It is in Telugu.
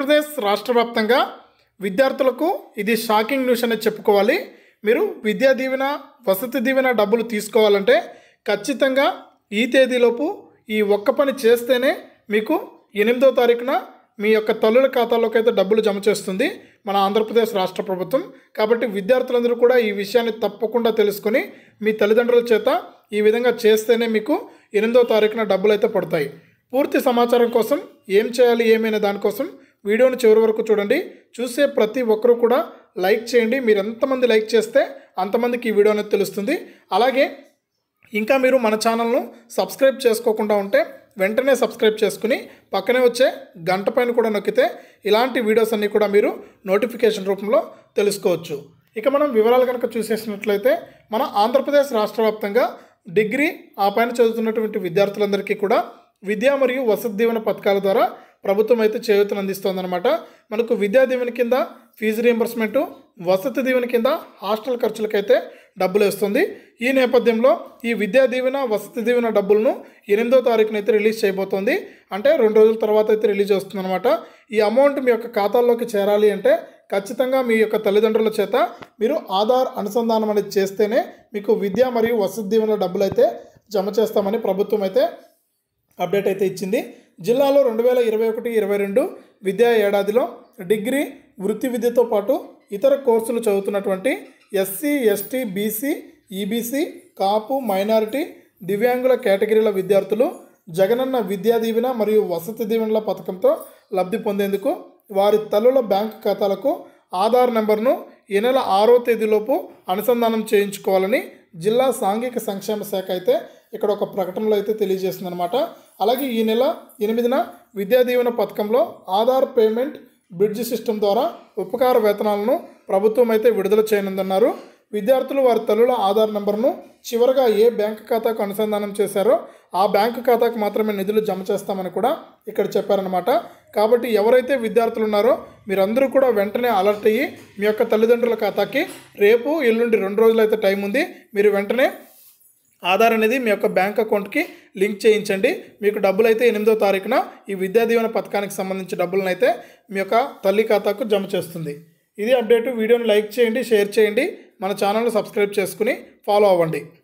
ఆంధ్రప్రదేశ్ రాష్ట్ర వ్యాప్తంగా విద్యార్థులకు ఇది షాకింగ్ న్యూస్ అనేది చెప్పుకోవాలి మీరు విద్యా దీవెన వసతి దీవెన డబ్బులు తీసుకోవాలంటే ఖచ్చితంగా ఈ తేదీలోపు ఈ ఒక్క పని చేస్తేనే మీకు ఎనిమిదో తారీఖున మీ యొక్క తల్లుల ఖాతాలోకి అయితే డబ్బులు జమ చేస్తుంది మన ఆంధ్రప్రదేశ్ రాష్ట్ర ప్రభుత్వం కాబట్టి విద్యార్థులందరూ కూడా ఈ విషయాన్ని తప్పకుండా తెలుసుకొని మీ తల్లిదండ్రుల చేత ఈ విధంగా చేస్తేనే మీకు ఎనిమిదో తారీఖున డబ్బులు అయితే పడతాయి పూర్తి సమాచారం కోసం ఏం చేయాలి ఏమైనా దానికోసం వీడియోని చివరి వరకు చూడండి చూసే ప్రతి ఒక్కరూ కూడా లైక్ చేయండి మీరు ఎంతమంది లైక్ చేస్తే అంతమందికి ఈ వీడియో అనేది తెలుస్తుంది అలాగే ఇంకా మీరు మన ఛానల్ను సబ్స్క్రైబ్ చేసుకోకుండా ఉంటే వెంటనే సబ్స్క్రైబ్ చేసుకుని పక్కనే వచ్చే గంట పైన కూడా నొక్కితే ఇలాంటి వీడియోస్ అన్నీ కూడా మీరు నోటిఫికేషన్ రూపంలో తెలుసుకోవచ్చు ఇక మనం వివరాలు కనుక చూసేసినట్లయితే మన ఆంధ్రప్రదేశ్ రాష్ట్ర వ్యాప్తంగా డిగ్రీ ఆ పైన చదువుతున్నటువంటి విద్యార్థులందరికీ కూడా విద్యా మరియు వసతి దీవెన పథకాల ద్వారా ప్రభుత్వం అయితే చేయూతను అందిస్తోందనమాట మనకు విద్యా దీవెన కింద ఫీజు రియంబర్స్మెంటు వసతి దీవెన కింద హాస్టల్ ఖర్చులకైతే డబ్బులు వేస్తుంది ఈ నేపథ్యంలో ఈ విద్యా దీవెన వసతి దీవెన డబ్బులను ఎనిమిదో తారీఖున అయితే రిలీజ్ చేయబోతోంది అంటే రెండు రోజుల తర్వాత అయితే రిలీజ్ వస్తుందన్నమాట ఈ అమౌంట్ మీ యొక్క ఖాతాల్లోకి చేరాలి అంటే ఖచ్చితంగా మీ యొక్క తల్లిదండ్రుల చేత మీరు ఆధార్ అనుసంధానం అనేది చేస్తేనే మీకు విద్య మరియు వసతి దీవెన డబ్బులు అయితే జమ చేస్తామని ప్రభుత్వం అయితే అప్డేట్ అయితే ఇచ్చింది జిల్లాలో రెండు వేల ఇరవై ఒకటి ఇరవై రెండు విద్యా ఏడాదిలో డిగ్రీ వృత్తి విద్యతో పాటు ఇతర కోర్సులు చదువుతున్నటువంటి SC ST BC EBC Kapu minority దివ్యాంగుల కేటగిరీల విద్యార్థులు జగనన్న విద్యా దీవెన మరియు వసతి దీవెనల పథకంతో లబ్ధి పొందేందుకు వారి తల్లుల బ్యాంకు ఖాతాలకు ఆధార్ నెంబర్ను ఈ నెల ఆరో తేదీలోపు అనుసంధానం చేయించుకోవాలని జిల్లా సాంఘిక సంక్షేమ శాఖ అయితే ఇక్కడ ఒక ప్రకటనలో అయితే తెలియజేసిందనమాట అలాగే ఈ నెల ఎనిమిదిన విద్యా దీవెన పథకంలో ఆధార్ పేమెంట్ బ్రిడ్జ్ సిస్టమ్ ద్వారా ఉపకార వేతనాలను ప్రభుత్వం అయితే విడుదల చేయనుందన్నారు విద్యార్థులు వారి తల్లుల ఆధార్ నెంబర్ను చివరగా ఏ బ్యాంకు ఖాతాకు అనుసంధానం చేశారో ఆ బ్యాంకు ఖాతాకు మాత్రమే నిధులు జమ చేస్తామని కూడా ఇక్కడ చెప్పారనమాట కాబట్టి ఎవరైతే విద్యార్థులు ఉన్నారో మీరందరూ కూడా వెంటనే అలర్ట్ అయ్యి మీ యొక్క తల్లిదండ్రుల ఖాతాకి రేపు ఎల్లుండి రెండు రోజులు అయితే టైం ఉంది మీరు వెంటనే ఆధార్ అనేది మీ యొక్క బ్యాంక్ అకౌంట్కి లింక్ చేయించండి మీకు డబ్బులు అయితే ఎనిమిదో తారీఖున ఈ విద్యా దీవెన పథకానికి సంబంధించి డబ్బులను అయితే మీ యొక్క తల్లి ఖాతాకు జమ చేస్తుంది ఇది అప్డేట్ వీడియోని లైక్ చేయండి షేర్ చేయండి మన ఛానల్ను సబ్స్క్రైబ్ చేసుకుని ఫాలో అవ్వండి